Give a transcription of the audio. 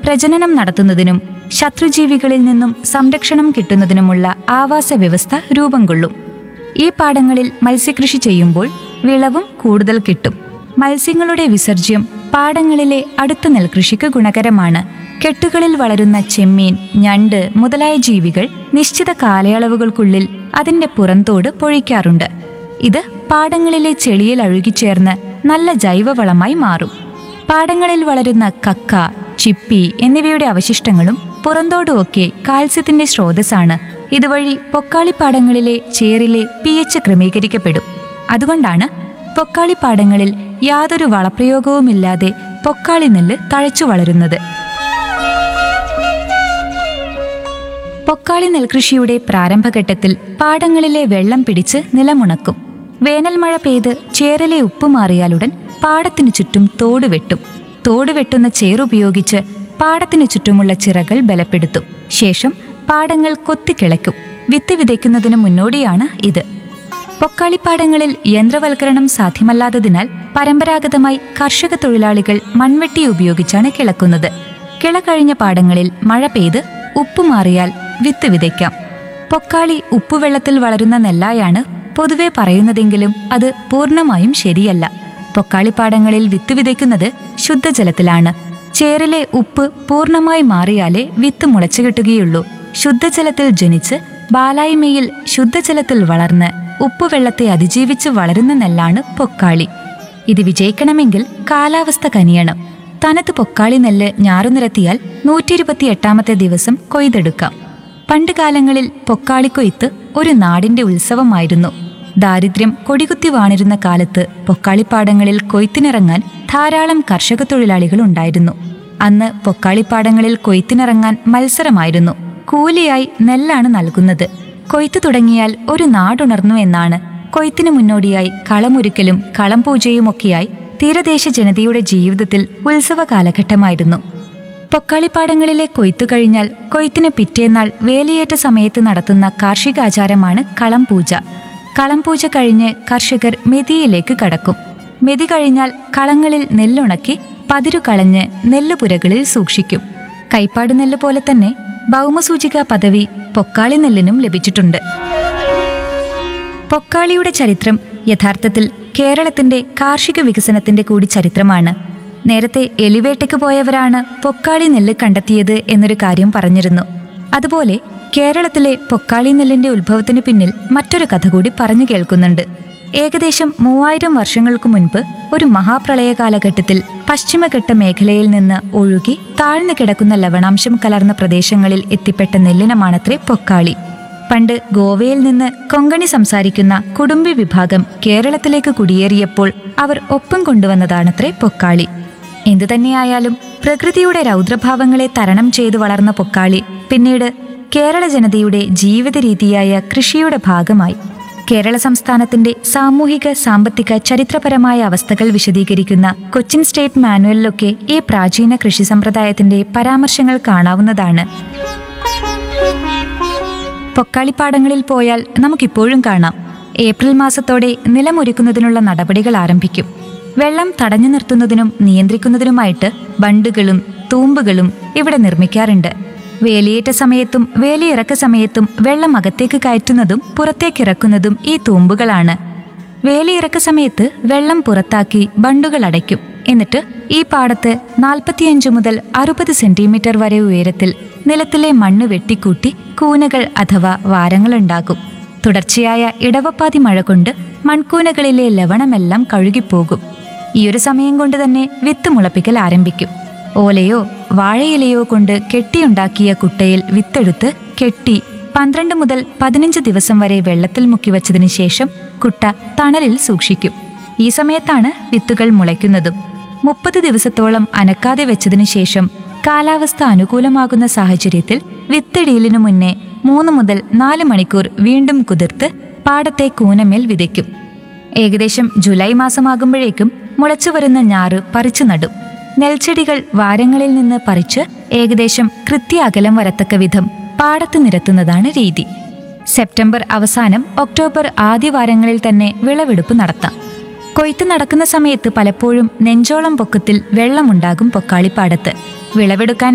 പ്രജനനം നടത്തുന്നതിനും ശത്രുജീവികളിൽ നിന്നും സംരക്ഷണം കിട്ടുന്നതിനുമുള്ള ആവാസ വ്യവസ്ഥ രൂപം കൊള്ളും ഈ പാടങ്ങളിൽ മത്സ്യകൃഷി ചെയ്യുമ്പോൾ വിളവും കൂടുതൽ കിട്ടും മത്സ്യങ്ങളുടെ വിസർജ്യം പാടങ്ങളിലെ അടുത്ത നെൽകൃഷിക്ക് ഗുണകരമാണ് കെട്ടുകളിൽ വളരുന്ന ചെമ്മീൻ ഞണ്ട് മുതലായ ജീവികൾ നിശ്ചിത കാലയളവുകൾക്കുള്ളിൽ അതിന്റെ പുറന്തോട് പൊഴിക്കാറുണ്ട് ഇത് പാടങ്ങളിലെ ചെളിയിൽ അഴുകിച്ചേർന്ന് നല്ല ജൈവവളമായി മാറും പാടങ്ങളിൽ വളരുന്ന കക്ക ചിപ്പി എന്നിവയുടെ അവശിഷ്ടങ്ങളും പുറന്തോടുമൊക്കെ കാൽസ്യത്തിന്റെ സ്രോതസ്സാണ് ഇതുവഴി പൊക്കാളിപ്പാടങ്ങളിലെ ചേറിലെ പി എച്ച് ക്രമീകരിക്കപ്പെടും അതുകൊണ്ടാണ് പൊക്കാളിപ്പാടങ്ങളിൽ യാതൊരു വളപ്രയോഗവുമില്ലാതെ പൊക്കാളി നെല്ല് തഴച്ചു വളരുന്നത് പൊക്കാളി നെൽകൃഷിയുടെ പ്രാരംഭഘട്ടത്തിൽ പാടങ്ങളിലെ വെള്ളം പിടിച്ച് നിലമുണക്കും വേനൽ മഴ പെയ്ത് ചേറിലെ ഉപ്പ് മാറിയാലുടൻ പാടത്തിനു ചുറ്റും തോട് വെട്ടും തോട് വെട്ടുന്ന ചേറുപയോഗിച്ച് പാടത്തിനു ചുറ്റുമുള്ള ചിറകൾ ബലപ്പെടുത്തും ശേഷം പാടങ്ങൾ കൊത്തിക്കിളയ്ക്കും വിത്ത് വിതയ്ക്കുന്നതിന് മുന്നോടിയാണ് ഇത് പൊക്കാളിപ്പാടങ്ങളിൽ യന്ത്രവൽക്കരണം സാധ്യമല്ലാത്തതിനാൽ പരമ്പരാഗതമായി കർഷക തൊഴിലാളികൾ മൺവെട്ടി ഉപയോഗിച്ചാണ് കിളക്കുന്നത് കിള കഴിഞ്ഞ പാടങ്ങളിൽ മഴ പെയ്ത് ഉപ്പ് മാറിയാൽ വിത്ത് വിതയ്ക്കാം പൊക്കാളി ഉപ്പുവെള്ളത്തിൽ വളരുന്ന നെല്ലായാണ് പൊതുവെ പറയുന്നതെങ്കിലും അത് പൂർണ്ണമായും ശരിയല്ല പൊക്കാളിപ്പാടങ്ങളിൽ വിത്ത് വിതയ്ക്കുന്നത് ശുദ്ധജലത്തിലാണ് ചേറിലെ ഉപ്പ് പൂർണ്ണമായി മാറിയാലേ വിത്ത് മുളച്ചു കിട്ടുകയുള്ളൂ ശുദ്ധജലത്തിൽ ജനിച്ച് ബാലായ്മയിൽ ശുദ്ധജലത്തിൽ വളർന്ന് ഉപ്പുവെള്ളത്തെ അതിജീവിച്ച് വളരുന്ന നെല്ലാണ് പൊക്കാളി ഇത് വിജയിക്കണമെങ്കിൽ കാലാവസ്ഥ കനിയണം തനത്ത് പൊക്കാളി നെല്ല് ഞാറുനിരത്തിയാൽ നൂറ്റി ഇരുപത്തി എട്ടാമത്തെ ദിവസം കൊയ്തെടുക്കാം പണ്ട് കാലങ്ങളിൽ പൊക്കാളിക്കൊയ്ത്ത് ഒരു നാടിന്റെ ഉത്സവമായിരുന്നു ദാരിദ്ര്യം കൊടികുത്തി വാണിരുന്ന കാലത്ത് പൊക്കാളിപ്പാടങ്ങളിൽ കൊയ്ത്തിനിറങ്ങാൻ ധാരാളം കർഷക തൊഴിലാളികൾ ഉണ്ടായിരുന്നു അന്ന് പൊക്കാളിപ്പാടങ്ങളിൽ കൊയ്ത്തിനിറങ്ങാൻ മത്സരമായിരുന്നു കൂലിയായി നെല്ലാണ് നൽകുന്നത് കൊയ്ത്ത് തുടങ്ങിയാൽ ഒരു നാടുണർന്നു എന്നാണ് കൊയ്ത്തിനു മുന്നോടിയായി കളമൊരുക്കലും കളം പൂജയുമൊക്കെയായി തീരദേശ ജനതയുടെ ജീവിതത്തിൽ ഉത്സവ കാലഘട്ടമായിരുന്നു പൊക്കാളിപ്പാടങ്ങളിലെ കൊയ്ത്തു കഴിഞ്ഞാൽ കൊയ്ത്തിന് പിറ്റേന്നാൾ വേലിയേറ്റ സമയത്ത് നടത്തുന്ന കാർഷികാചാരമാണ് കളം പൂജ കളം പൂജ കഴിഞ്ഞ് കർഷകർ മെതിയിലേക്ക് കടക്കും മെതി കഴിഞ്ഞാൽ കളങ്ങളിൽ നെല്ലുണക്കി പതിരു കളഞ്ഞ് നെല്ലുപുരകളിൽ സൂക്ഷിക്കും കൈപ്പാട് നെല്ല് പോലെ തന്നെ ഭൗമസൂചിക പദവി പൊക്കാളി നെല്ലിനും ലഭിച്ചിട്ടുണ്ട് പൊക്കാളിയുടെ ചരിത്രം യഥാർത്ഥത്തിൽ കേരളത്തിന്റെ കാർഷിക വികസനത്തിന്റെ കൂടി ചരിത്രമാണ് നേരത്തെ എലിവേട്ടയ്ക്ക് പോയവരാണ് പൊക്കാളി നെല്ല് കണ്ടെത്തിയത് എന്നൊരു കാര്യം പറഞ്ഞിരുന്നു അതുപോലെ കേരളത്തിലെ പൊക്കാളി നെല്ലിന്റെ ഉത്ഭവത്തിന് പിന്നിൽ മറ്റൊരു കഥ കൂടി പറഞ്ഞു കേൾക്കുന്നുണ്ട് ഏകദേശം മൂവായിരം വർഷങ്ങൾക്ക് മുൻപ് ഒരു മഹാപ്രളയ കാലഘട്ടത്തിൽ പശ്ചിമഘട്ട മേഖലയിൽ നിന്ന് ഒഴുകി താഴ്ന്നു കിടക്കുന്ന ലവണാംശം കലർന്ന പ്രദേശങ്ങളിൽ എത്തിപ്പെട്ട നെല്ലിനമാണത്രേ പൊക്കാളി പണ്ട് ഗോവയിൽ നിന്ന് കൊങ്കണി സംസാരിക്കുന്ന കുടുംബി വിഭാഗം കേരളത്തിലേക്ക് കുടിയേറിയപ്പോൾ അവർ ഒപ്പം കൊണ്ടുവന്നതാണത്രേ പൊക്കാളി എന്തുതന്നെയായാലും പ്രകൃതിയുടെ രൗദ്രഭാവങ്ങളെ തരണം ചെയ്തു വളർന്ന പൊക്കാളി പിന്നീട് കേരള ജനതയുടെ ജീവിത രീതിയായ കൃഷിയുടെ ഭാഗമായി കേരള സംസ്ഥാനത്തിന്റെ സാമൂഹിക സാമ്പത്തിക ചരിത്രപരമായ അവസ്ഥകൾ വിശദീകരിക്കുന്ന കൊച്ചിൻ സ്റ്റേറ്റ് മാനുവലിലൊക്കെ ഈ പ്രാചീന കൃഷി സമ്പ്രദായത്തിന്റെ പരാമർശങ്ങൾ കാണാവുന്നതാണ് പൊക്കാളിപ്പാടങ്ങളിൽ പോയാൽ നമുക്കിപ്പോഴും കാണാം ഏപ്രിൽ മാസത്തോടെ നിലമൊരുക്കുന്നതിനുള്ള നടപടികൾ ആരംഭിക്കും വെള്ളം തടഞ്ഞു നിർത്തുന്നതിനും നിയന്ത്രിക്കുന്നതിനുമായിട്ട് ബണ്ടുകളും തൂമ്പുകളും ഇവിടെ നിർമ്മിക്കാറുണ്ട് വേലിയേറ്റ സമയത്തും വേലിയിറക്ക സമയത്തും വെള്ളം അകത്തേക്ക് കയറ്റുന്നതും പുറത്തേക്കിറക്കുന്നതും ഈ തൂമ്പുകളാണ് വേലിയിറക്ക സമയത്ത് വെള്ളം പുറത്താക്കി ബണ്ടുകൾ അടയ്ക്കും എന്നിട്ട് ഈ പാടത്ത് നാൽപ്പത്തിയഞ്ച് മുതൽ അറുപത് സെന്റിമീറ്റർ വരെ ഉയരത്തിൽ നിലത്തിലെ മണ്ണ് വെട്ടിക്കൂട്ടി കൂനകൾ അഥവാ വാരങ്ങളുണ്ടാകും തുടർച്ചയായ ഇടവപ്പാതി മഴ കൊണ്ട് മൺകൂനകളിലെ ലവണമെല്ലാം കഴുകിപ്പോകും ഈയൊരു സമയം കൊണ്ട് തന്നെ വിത്ത് മുളപ്പിക്കൽ ആരംഭിക്കും ഓലയോ വാഴയിലയോ കൊണ്ട് കെട്ടിയുണ്ടാക്കിയ കുട്ടയിൽ വിത്തെടുത്ത് കെട്ടി പന്ത്രണ്ട് മുതൽ പതിനഞ്ച് ദിവസം വരെ വെള്ളത്തിൽ മുക്കി വച്ചതിന് ശേഷം കുട്ട തണലിൽ സൂക്ഷിക്കും ഈ സമയത്താണ് വിത്തുകൾ മുളയ്ക്കുന്നതും മുപ്പത് ദിവസത്തോളം അനക്കാതെ വെച്ചതിനു ശേഷം കാലാവസ്ഥ അനുകൂലമാകുന്ന സാഹചര്യത്തിൽ വിത്തിടിയലിനു മുന്നേ മൂന്ന് മുതൽ നാല് മണിക്കൂർ വീണ്ടും കുതിർത്ത് പാടത്തെ കൂനമേൽ വിതയ്ക്കും ഏകദേശം ജൂലൈ മാസമാകുമ്പോഴേക്കും മുളച്ചു വരുന്ന ഞാറ് പറിച്ചു നടും നെൽച്ചെടികൾ വാരങ്ങളിൽ നിന്ന് പറിച്ച് ഏകദേശം കൃത്യ അകലം വരത്തക്ക വിധം പാടത്ത് നിരത്തുന്നതാണ് രീതി സെപ്റ്റംബർ അവസാനം ഒക്ടോബർ ആദ്യ വാരങ്ങളിൽ തന്നെ വിളവെടുപ്പ് നടത്താം കൊയ്ത്ത് നടക്കുന്ന സമയത്ത് പലപ്പോഴും നെഞ്ചോളം പൊക്കത്തിൽ വെള്ളമുണ്ടാകും പൊക്കാളിപ്പാടത്ത് വിളവെടുക്കാൻ